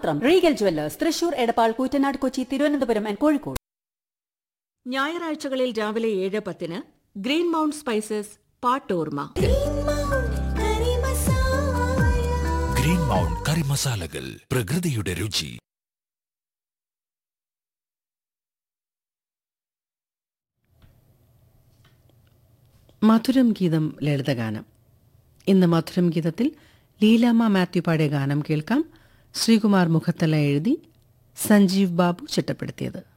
മാത്രം Regal jewellers Thrissur Edappal Koottanad Kochi Thiruvananthapuram and Kozhikode ഞായറാഴ്ചകളിൽ രാവിലെ ഏഴ് പത്തിന് ഗ്രീൻ മൗണ്ട് സ്പൈസസ് പാട്ടോർമ ഗ്രീൻ മൗണ്ട് കറി മസാലകൾ പ്രകൃതിയുടെ രുചി മധുരം ഗീതം ലളിതഗാനം ഇന്ന് മധുരം ഗീതത്തിൽ ലീലാമ്മ മാത്യു പാടിയ ഗാനം കേൾക്കാം ശ്രീകുമാർ മുഖത്തല എഴുതി സഞ്ജീവ് ബാബു ചിട്ടപ്പെടുത്തിയത്